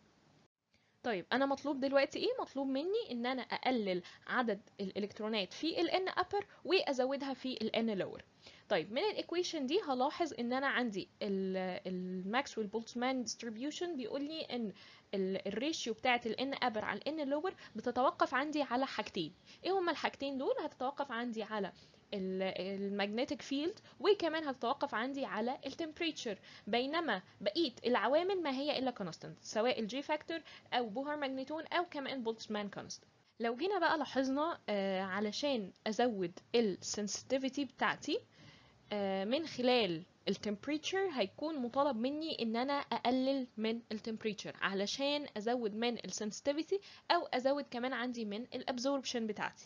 طيب انا مطلوب دلوقتي ايه مطلوب مني ان انا اقلل عدد الالكترونات في ال n upper وازودها في ال n lower طيب من الايكويشن دي هلاحظ ان انا عندي الماكسويل بولتزمان ديستريبيوشن بيقول لي ان الريشيو بتاعه ال n upper على ال n lower بتتوقف عندي على حاجتين ايه هما الحاجتين دول هتتوقف عندي على المagnetic فيلد وكمان هتتوقف عندي على التمبريتشر بينما بقيه العوامل ما هي الا كونستانت سواء الجي فاكتور او بوهر ماجنتون او كمان بولتزمان كونستانت لو جينا بقى لاحظنا آه علشان ازود السنسيتيفيتي بتاعتي آه من خلال التمبريتشر هيكون مطالب مني ان انا اقلل من التمبريتشر علشان ازود من السنسيتيفيتي او ازود كمان عندي من الابزوربشن بتاعتي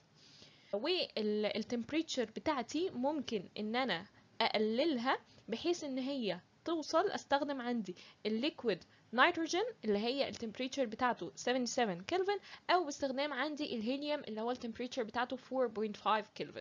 والتمبريتشر بتاعتي ممكن ان انا اقللها بحيث ان هي توصل استخدم عندي الليكويد نيتروجين اللي هي التمبريتشر بتاعته 77 كلفن او باستخدام عندي الهيليوم اللي هو التمبريتشر بتاعته 4.5 كلفن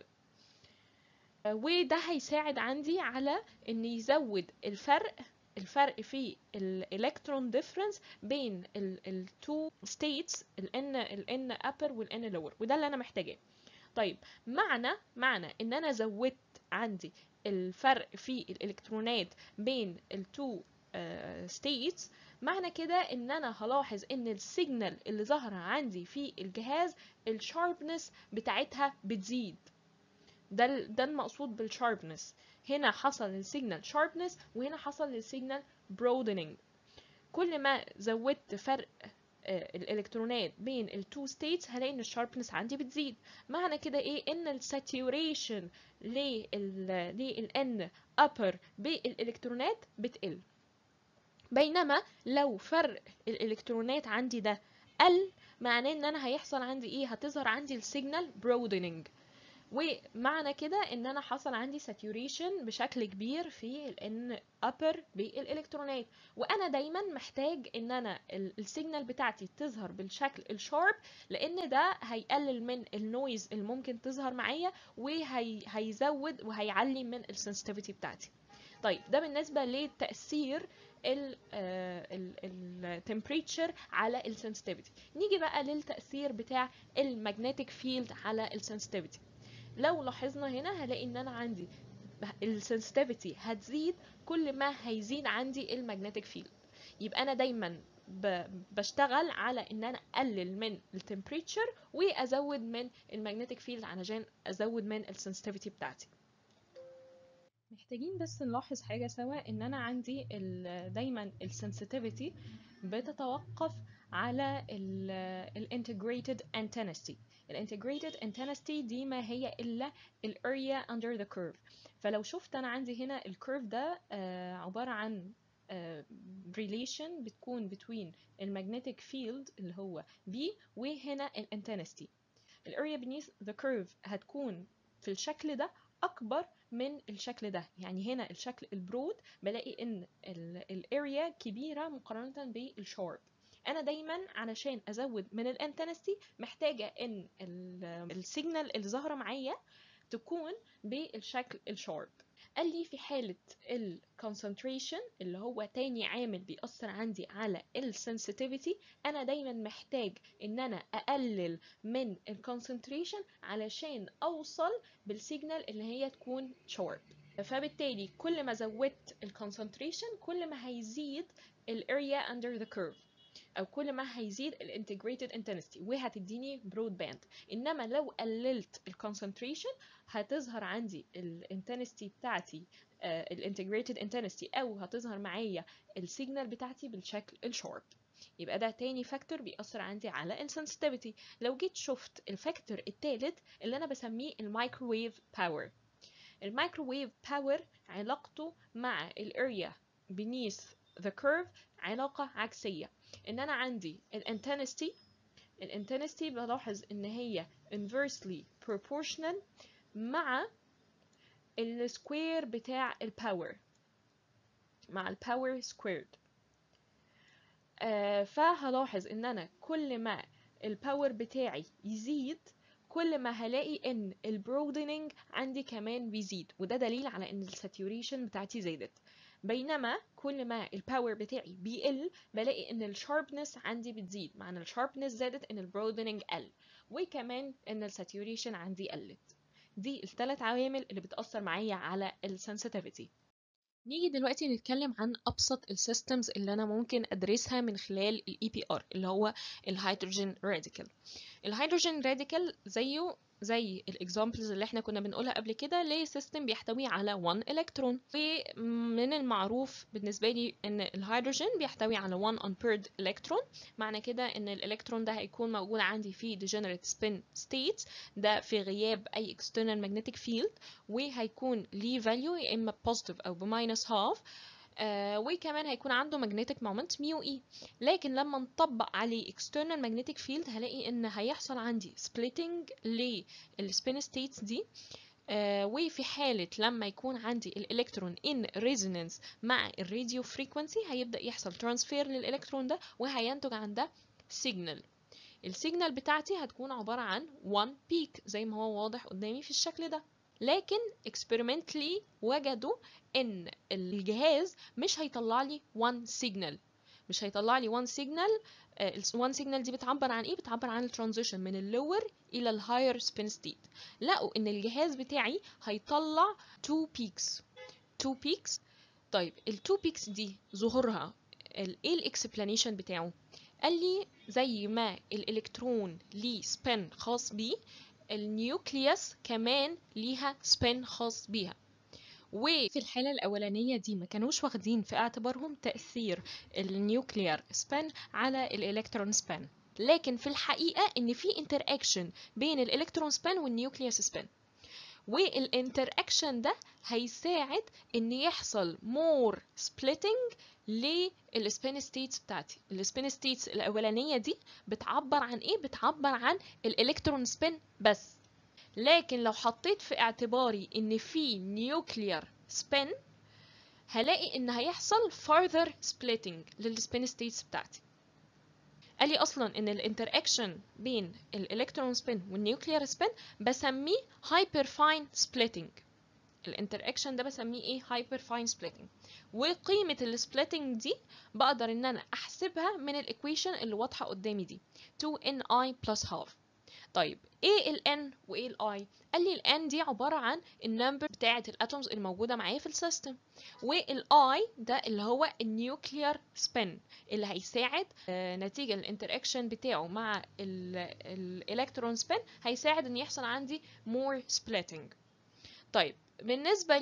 وده هيساعد عندي على ان يزود الفرق الفرق في الالكترون ديفرنس بين التو ستيتس ال n ال n upper وال n lower وده اللي انا محتاجاه طيب معنى معنى ان انا زودت عندي الفرق في الالكترونات بين التو ستيتس معنى كده ان انا هلاحظ ان السيجنال اللي ظاهره عندي في الجهاز الشاربنس بتاعتها بتزيد ده ال- ده المقصود بالشاربنس هنا حصل السيجنال شاربنس وهنا حصل السيجنال برودنينج كل ما زودت فرق آه، الالكترونات بين التو ستيتس هلاقي ان الشاربنس عندي بتزيد معنى كده ايه ان الساتوريشن لل للان upper بالالكترونات بتقل بينما لو فرق الالكترونات عندي ده قل معناه ان انا هيحصل عندي ايه هتظهر عندي السيجنال برودنينج ومعنى كده ان انا حصل عندي saturation بشكل كبير في ال N upper بالالكترونات وانا دايما محتاج ان انا السيجنال بتاعتي تظهر بالشكل الشارب لان ده هيقلل من النويز اللي ممكن تظهر معايا وهيزود وهيعلي من السنسيتيفيتي بتاعتي طيب ده بالنسبه لتاثير التمبريتشر على السنسيتيفيتي نيجي بقى للتاثير بتاع المagnetic فيلد على السنسيتيفيتي لو لاحظنا هنا هلاقي ان انا عندي السنسيتيفيتي هتزيد كل ما هيزيد عندي المagnetic فيلد يبقى انا دايما ب- بشتغل على ان انا اقلل من التمبريتشر وازود من المagnetic فيلد علشان ازود من السنسيتيفيتي بتاعتي محتاجين بس نلاحظ حاجة سوا ان انا عندي ال- دايما السنسيتيفيتي بتتوقف على الانتجريتد انتنستي الانتجريتد انتنستي دي ما هي الا الاريا اندر ذا كيرف فلو شفت انا عندي هنا الكيرف ده آه، عبارة عن ريليشن بتكون between المagnetic field اللي هو B وهنا الانتنستي الاريا beneath the curve هتكون في الشكل ده اكبر من الشكل ده يعني هنا الشكل البرود بلاقي ان الاريا كبيره مقارنه بالشارب انا دايما علشان ازود من الانتنستي محتاجه ان السيجنال اللي ظاهره معايا تكون بالشكل الشارب قال لي في حالة ال concentration اللي هو تاني عامل بيأثر عندي على ال sensitivity أنا دايما محتاج إن أنا أقلل من ال concentration علشان أوصل بالسيجنال اللي هي تكون sharp فبالتالي كل ما زودت ال concentration كل ما هيزيد ال area under the curve او كل ما هيزيد الانتجريتد انتنستي وهتديني برود باند انما لو قللت الكونسنتريشن هتظهر عندي الانتنستي بتاعتي الانتجريتد انتنستي او هتظهر معايا السيجنال بتاعتي بالشكل الشارب يبقى ده تاني فاكتور بيأثر عندي على السنسيتيفيتي لو جيت شفت الفاكتور التالت اللي انا بسميه المايكروويف باور المايكروويف باور علاقته مع الاريا beneath the curve علاقة عكسية ان انا عندي الانتنستي الانتنستي بلاحظ ان هي inversely proportional مع السكوير بتاع الباور مع الباور سكويرد آه فهلاحظ ان انا كل ما الباور بتاعي يزيد كل ما هلاقي ان البرودنينج عندي كمان بيزيد وده دليل على ان الساتوريشن بتاعتي زادت بينما كل ما الباور بتاعي بيقل بلاقي ان الشاربنس عندي بتزيد معنى الشاربنس زادت ان البرودنينج قل وكمان ان الساتوريشن عندي قلت دي الثلاث عوامل اللي بتأثر معايا على السنسيتيفيتي نيجي دلوقتي نتكلم عن ابسط السيستمز اللي انا ممكن ادرسها من خلال الاي بي ار اللي هو الهيدروجين راديكال الهيدروجين راديكال زيه زي الاكزامبلز اللي احنا كنا بنقولها قبل كده لسيستم بيحتوي على 1 الكترون ومن المعروف بالنسبه لي ان الهيدروجين بيحتوي على 1 unpaired الكترون معنى كده ان الالكترون ده هيكون موجود عندي في degenerate spin states ده في غياب اي external magnetic field وهيكون ليه value يا اما positive او بماينس هاف آه وكمان هيكون عنده magnetic moment ميو اي لكن لما نطبق عليه external magnetic field هلاقي ان هيحصل عندي splitting للspin states دي آه وفي حالة لما يكون عندي الالكترون in resonance مع الراديو فريكونسي هيبدأ يحصل transfer للالكترون ده وهينتج عن ده signal السيجنال بتاعتي هتكون عبارة عن one peak زي ما هو واضح قدامي في الشكل ده لكن experimentally وجدوا ان الجهاز مش هيطلع لي one signal مش هيطلع لي one signal ال one signal دي بتعبر عن ايه بتعبر عن الترانزيشن من اللور الى الهاير سبين ستيت لقوا ان الجهاز بتاعي هيطلع two peaks two peaks طيب ال two peaks دي ظهورها ايه الاكسبلانيشن بتاعه قال لي زي ما الالكترون ليه سبين خاص بيه النيوكليوس كمان ليها سبين خاص بيها وفي الحالة الأولانية دي ما كانوش واخدين في اعتبارهم تأثير النيوكليار سبين على الإلكترون سبين لكن في الحقيقة إن في انتر اكشن بين الإلكترون سبين والنيوكليوس سبين والانتر اكشن ده هيساعد ان يحصل مور سبليتنج للسبين ستيتس بتاعتي السبين ستيتس الاولانيه دي بتعبر عن ايه بتعبر عن الالكترون سبين بس لكن لو حطيت في اعتباري ان في نيوكليار سبين هلاقي ان هيحصل further splitting للسبين ستيتس بتاعتي قال لي اصلا ان الانتر اكشن بين الالكترون سبين والنيوكليار سبين بسميه هايبر فاين سبليتنج الانتر اكشن ده بسميه ايه هايبر فاين سبليتنج وقيمه السبليتنج دي بقدر ان انا احسبها من الايكويشن اللي واضحه قدامي دي 2ni plus half طيب ايه ال n وايه ال i قال لي ال n دي عباره عن النمبر بتاعه الاتومز الموجوده معايا في السيستم وال i ده اللي هو النيوكليار سبين اللي هيساعد آه نتيجه الانتراكشن بتاعه مع الالكترون سبين هيساعد ان يحصل عندي more splitting طيب بالنسبه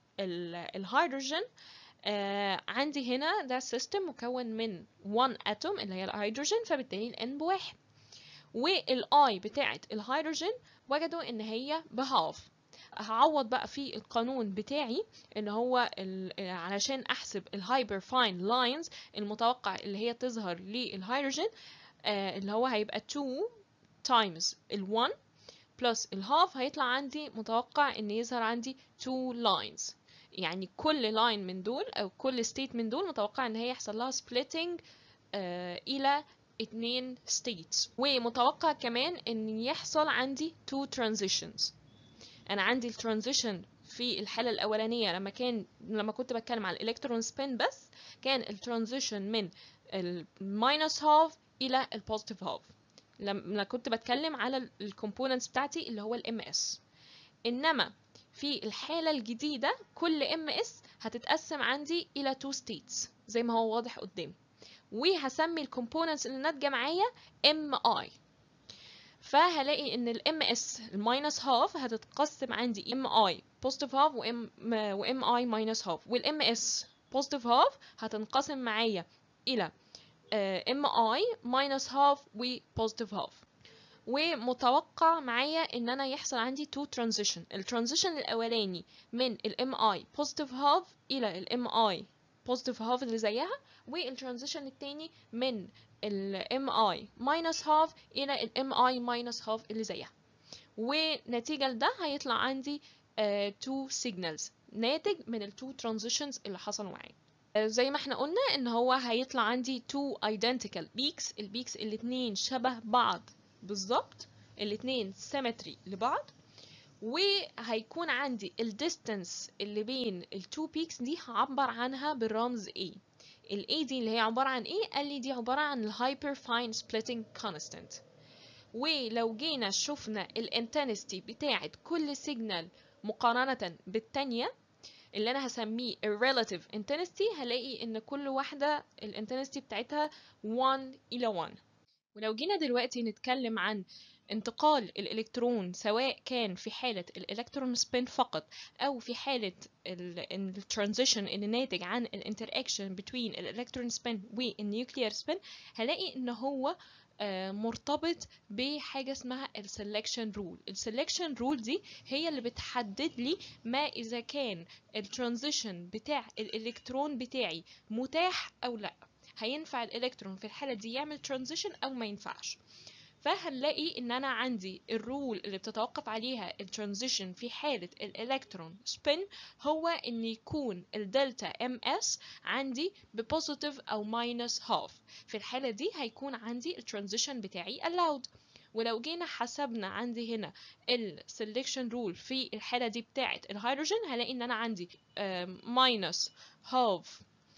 للهيدروجين آه عندي هنا ده سيستم مكون من 1 اتوم اللي هي الهيدروجين فبالتالي ال n بواحد والاي بتاعه الهيدروجين وجدوا ان هي بهاف هعوض بقى في القانون بتاعي ان هو علشان احسب الهايبر فاين لاينز المتوقع اللي هي تظهر للهيدروجين آه اللي هو هيبقى 2 times ال 1 بلس الهاف هيطلع عندي متوقع ان يظهر عندي two lines يعني كل line من دول او كل state من دول متوقع ان هي يحصل لها splitting آه الى اتنين states ومتوقع كمان ان يحصل عندي two transitions انا عندي الترانزيشن في الحالة الأولانية لما كان لما كنت بتكلم على الإلكترون سبين بس كان الترانزيشن من الماينس هاف إلى البوزيتيف هاف لما كنت بتكلم على الكومبوننتس بتاعتي اللي هو الام اس انما في الحالة الجديدة كل ام اس هتتقسم عندي إلى two states زي ما هو واضح قدامي وهسمي الكومبوننتس اللي ناتجة معايا ام اي فهلاقي ان الام اس الماينس هاف هتتقسم عندي ام اي بوزيتيف هاف وام وام اي ماينس هاف والام اس بوزيتيف هاف هتنقسم معايا الى ام اي ماينس هاف وبوزيتيف هاف ومتوقع معايا ان انا يحصل عندي تو ترانزيشن الترانزيشن الاولاني من الام اي بوزيتيف هاف الى الام اي بوزيتيف هاف اللي زيها والترانزيشن التاني من الام اي ماينس هاف الى الام اي ماينس هاف اللي زيها ونتيجة لده هيطلع عندي تو uh, سيجنالز ناتج من التو ترانزيشنز اللي حصلوا معايا uh, زي ما احنا قلنا ان هو هيطلع عندي تو identical peaks البيكس الاتنين شبه بعض بالظبط الاتنين سيمتري لبعض وهيكون عندي الديستانس اللي بين التو بيكس دي هعبر عنها بالرمز A ال A دي اللي هي عبارة عن ايه؟ قال لي دي عبارة عن ال Hyper Fine Splitting Constant ولو جينا شفنا الانتنستي بتاعت كل سيجنال مقارنة بالتانية اللي انا هسميه ال Relative Intensity هلاقي ان كل واحدة الانتنستي بتاعتها 1 الى 1 ولو جينا دلوقتي نتكلم عن انتقال الالكترون سواء كان في حالة الالكترون سبين فقط او في حالة الترانزيشن اللي ناتج عن الانتراكشن بين الالكترون سبين والنيوكليير سبين هلاقي ان هو مرتبط بحاجة اسمها السلكشن رول السلكشن رول دي هي اللي بتحدد لي ما اذا كان الترانزيشن بتاع الالكترون بتاعي متاح او لا هينفع الالكترون في الحالة دي يعمل ترانزيشن او ما ينفعش فهنلاقي ان انا عندي الرول اللي بتتوقف عليها الترانزيشن في حالة الالكترون سبين هو ان يكون الدلتا ام اس عندي ببوزيتيف او ماينس هاف في الحالة دي هيكون عندي الترانزيشن بتاعي allowed ولو جينا حسبنا عندي هنا السلكشن رول في الحالة دي بتاعة الهيدروجين هلاقي ان انا عندي ماينس هاف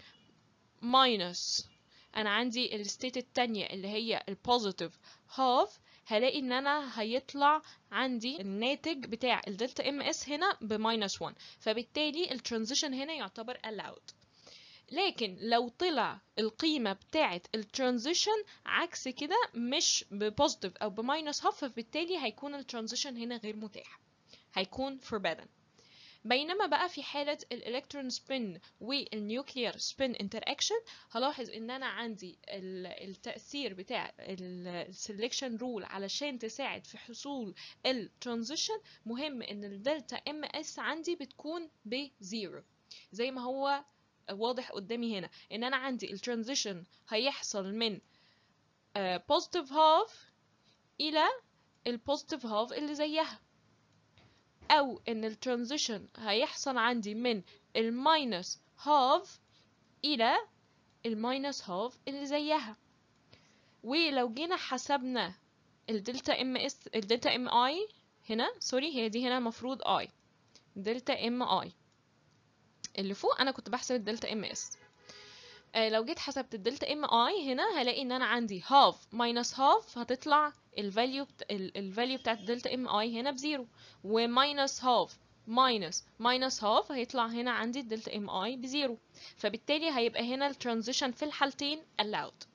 ماينس انا عندي الستيت التانية اللي هي البوزيتيف هاف هلاقي ان انا هيطلع عندي الناتج بتاع الدلتا ام اس هنا بماينس 1 فبالتالي الترانزيشن هنا يعتبر allowed لكن لو طلع القيمة بتاعة الترانزيشن عكس كده مش ببوزيتيف او بماينس هاف فبالتالي هيكون الترانزيشن هنا غير متاح هيكون forbidden بينما بقى في حالة الالكترون سبين والنيوكليير سبين انتراكشن هلاحظ ان انا عندي التأثير بتاع السلكشن رول علشان تساعد في حصول الترانزيشن مهم ان الدلتا ام اس عندي بتكون بزيرو زي ما هو واضح قدامي هنا ان انا عندي الترانزيشن هيحصل من بوزيتيف هاف الى البوزيتيف هاف اللي زيها او ان الترانزيشن هيحصل عندي من الماينس هاف الى الماينس هاف اللي زيها ولو جينا حسبنا الدلتا ام اس الدلتا ام اي هنا سوري هي دي هنا المفروض اي دلتا ام اي اللي فوق انا كنت بحسب الدلتا ام اس آه لو جيت حسبت الدلتا ام اي هنا هلاقي ان انا عندي هاف ماينس هاف هتطلع الفاليو بت... الفاليو بتاعت الدلتا ام اي هنا بزيرو وماينس هاف ماينس ماينس هاف هيطلع هنا عندي الدلتا ام اي بزيرو فبالتالي هيبقى هنا الترانزيشن في الحالتين allowed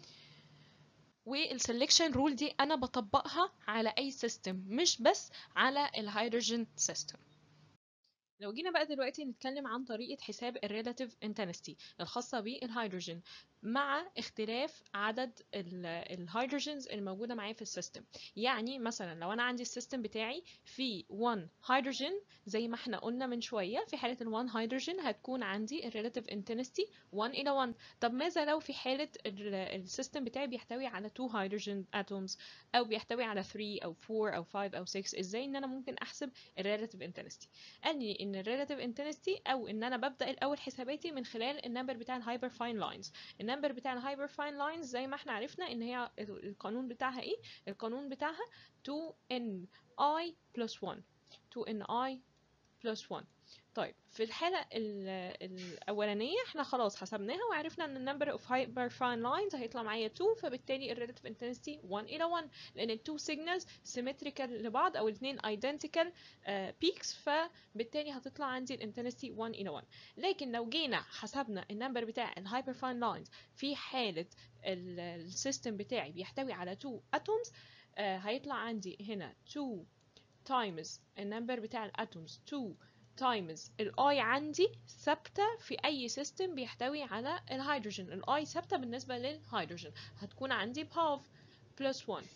والسلكشن رول دي انا بطبقها على اي سيستم مش بس على الهيدروجين سيستم لو جينا بقى دلوقتي نتكلم عن طريقة حساب الريلاتيف انتنستي الخاصة بالهيدروجين مع اختلاف عدد الهيدروجينز الموجودة معايا في السيستم يعني مثلا لو انا عندي السيستم بتاعي فيه 1 هيدروجين زي ما احنا قلنا من شوية في حالة ال 1 هيدروجين هتكون عندي الريلاتيف انتنستي 1 الى 1 طب ماذا لو في حالة السيستم بتاعي بيحتوي على 2 هيدروجين اتومز او بيحتوي على 3 او 4 او 5 او 6 ازاي ان انا ممكن احسب الريلاتيف انتنستي قال لي ان الريلاتيف انتنستي او ان انا ببدا الاول حساباتي من خلال النمبر بتاع الهايبر فاين لاينز النمبر بتاع الهايبر فاين لاينز زي ما احنا عرفنا ان هي القانون بتاعها ايه القانون بتاعها 2 i plus 1 2 i plus 1 طيب في الحالة الأولانية احنا خلاص حسبناها وعرفنا ان النمبر اوف هايبر فاين لاينز هيطلع معايا 2 فبالتالي الريلاتيف انتنسيتي 1 إلى 1 لأن التو سيجنالز سيمتريكال لبعض أو الاثنين ايدنتيكال بيكس فبالتالي هتطلع عندي الانتنسيتي 1 إلى 1 لكن لو جينا حسبنا النمبر بتاع الهايبر فاين لاينز في حالة السيستم بتاعي بيحتوي على 2 اتومز هيطلع عندي هنا 2 times النمبر بتاع الاتومز 2 تايمز الاي عندي ثابته في اي سيستم بيحتوي على الهيدروجين الاي ثابته بالنسبه للهيدروجين هتكون عندي بهاف بلس 1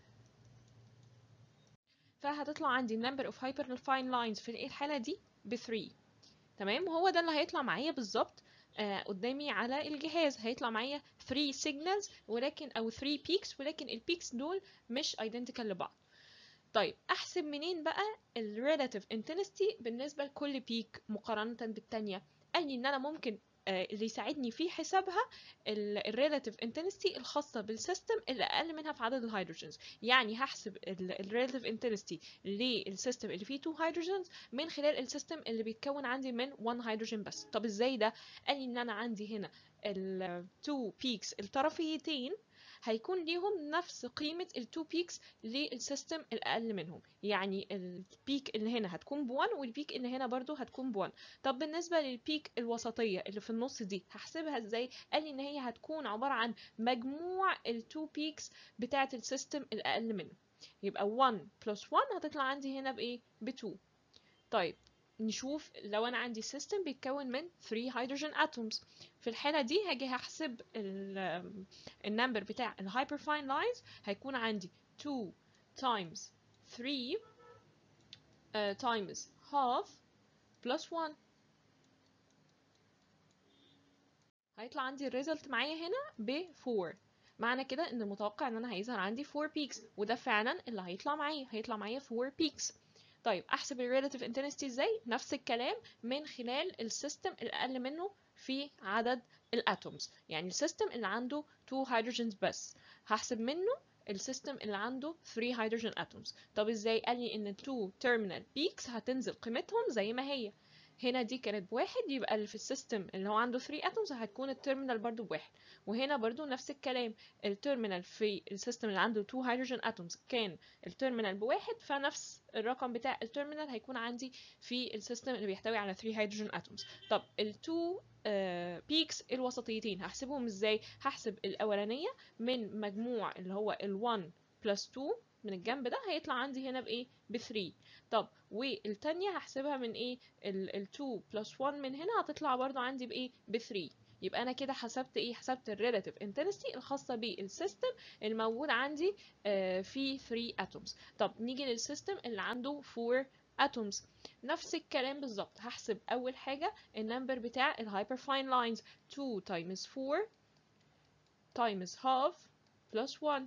فهتطلع عندي النمبر اوف هايبر فاين لاينز في الحاله دي ب 3 تمام وهو ده اللي هيطلع معايا بالظبط آه قدامي على الجهاز هيطلع معايا 3 سيجنالز ولكن او 3 بيكس ولكن البيكس دول مش ايدنتيكال لبعض طيب احسب منين بقى الريلاتيف انتنستي بالنسبه لكل بيك مقارنه بالتانية قال لي ان انا ممكن اللي يساعدني في حسابها الريلاتيف انتنستي الخاصه بالسيستم اللي اقل منها في عدد الهيدروجينز يعني هحسب الريلاتيف انتنستي للسيستم اللي فيه 2 هيدروجينز من خلال السيستم اللي بيتكون عندي من 1 هيدروجين بس طب ازاي ده قال لي ان انا عندي هنا ال 2 بيكس الطرفيتين هيكون ليهم نفس قيمة ال 2 بيكس للسيستم الأقل منهم يعني البيك اللي هنا هتكون ب 1 والبيك اللي هنا برضو هتكون ب 1 طب بالنسبة للبيك الوسطية اللي في النص دي هحسبها ازاي قال لي ان هي هتكون عبارة عن مجموع ال 2 بيكس بتاعة السيستم الأقل منه يبقى 1 بلس 1 هتطلع عندي هنا بإيه ب 2 طيب نشوف لو انا عندي سيستم بيتكون من 3 هيدروجين اتومز في الحالة دي هاجي هحسب النمبر بتاع الهايبر فاين لاينز هيكون عندي 2 times 3 uh, times half plus 1 هيطلع عندي الريزلت معايا هنا ب 4 معنى كده ان المتوقع ان انا هيظهر عندي 4 بيكس وده فعلا اللي هيطلع معايا هيطلع معايا 4 بيكس طيب احسب الريلاتيف انتنستي ازاي نفس الكلام من خلال السيستم الاقل منه في عدد الاتومز يعني السيستم اللي عنده 2 هيدروجينز بس هحسب منه السيستم اللي عنده 3 هيدروجين اتومز طب ازاي قال لي ان 2 terminal peaks هتنزل قيمتهم زي ما هي هنا دي كانت بواحد يبقى اللي في السيستم اللي هو عنده 3 اتومز هتكون التيرمينال برضو بواحد وهنا برضو نفس الكلام التيرمينال في السيستم اللي عنده 2 هيدروجين اتومز كان التيرمينال بواحد فنفس الرقم بتاع التيرمينال هيكون عندي في السيستم اللي بيحتوي على 3 هيدروجين اتومز طب ال2 بيكس الوسطيتين هحسبهم ازاي هحسب الاولانيه من مجموع اللي هو ال1 بلس 2 من الجنب ده هيطلع عندي هنا بايه ب 3 طب والتانية هحسبها من ايه ال 2 بلس 1 من هنا هتطلع برضو عندي بايه ب 3 يبقى انا كده حسبت ايه حسبت الريلاتيف انتنسيتي الخاصه بالسيستم الموجود عندي آه في 3 اتومز طب نيجي للسيستم اللي عنده 4 اتومز نفس الكلام بالظبط هحسب اول حاجه النمبر بتاع الهايبر فاين لاينز 2 times 4 times half plus 1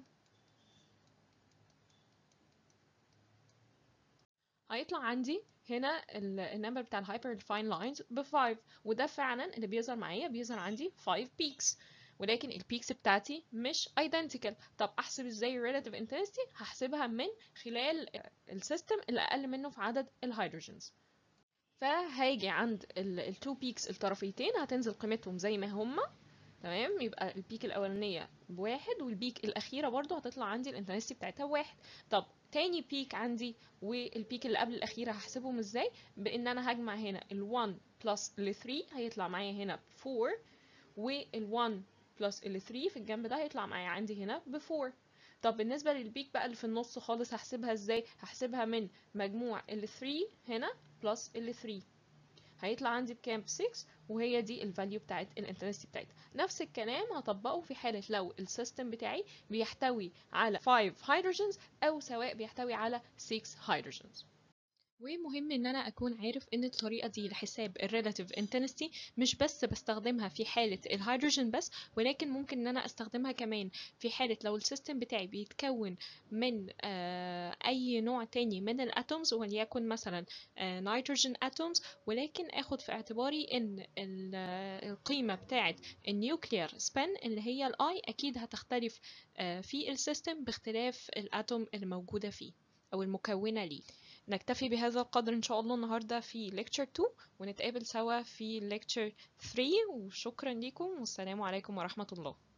هيطلع عندي هنا النمبر بتاع الهايبر فاين لاينز ب 5 وده فعلا اللي بيظهر معايا بيظهر عندي 5 بيكس ولكن البيكس بتاعتي مش ايدنتيكال طب احسب ازاي الريلاتيف انتنسيتي هحسبها من خلال السيستم اللي اقل منه في عدد الهيدروجينز فهاجي عند التو بيكس الطرفيتين هتنزل قيمتهم زي ما هما تمام يبقى البيك الاولانيه بواحد والبيك الاخيره برضو هتطلع عندي الانتنسيتي بتاعتها بواحد طب تاني بيك عندي والبيك اللي قبل الاخيره هحسبهم ازاي بان انا هجمع هنا ال1 بلس ال3 هيطلع معايا هنا 4 وال1 بلس ال3 في الجنب ده هيطلع معايا عندي هنا ب 4 طب بالنسبه للبيك بقى اللي في النص خالص هحسبها ازاي هحسبها من مجموع ال3 هنا بلس ال3 هيطلع عندي بكام ب 6 وهي دي الفاليو بتاعت الانتنسيتي بتاعتها نفس الكلام هطبقه في حالة لو السيستم بتاعي بيحتوي على 5 هيدروجينز او سواء بيحتوي على 6 هيدروجينز ومهم ان انا اكون عارف ان الطريقه دي لحساب الريلاتيف انتنسيتي مش بس بستخدمها في حاله الهيدروجين بس ولكن ممكن ان انا استخدمها كمان في حاله لو السيستم بتاعي بيتكون من آه اي نوع تاني من الاتومز وليكن مثلا آه نيتروجين اتومز ولكن اخد في اعتباري ان القيمه بتاعه النيوكليير سبين اللي هي الاي اكيد هتختلف آه في السيستم باختلاف الاتوم اللي موجوده فيه او المكونه ليه نكتفي بهذا القدر إن شاء الله النهاردة في lecture 2 ونتقابل سوا في lecture 3 وشكرا لكم والسلام عليكم ورحمة الله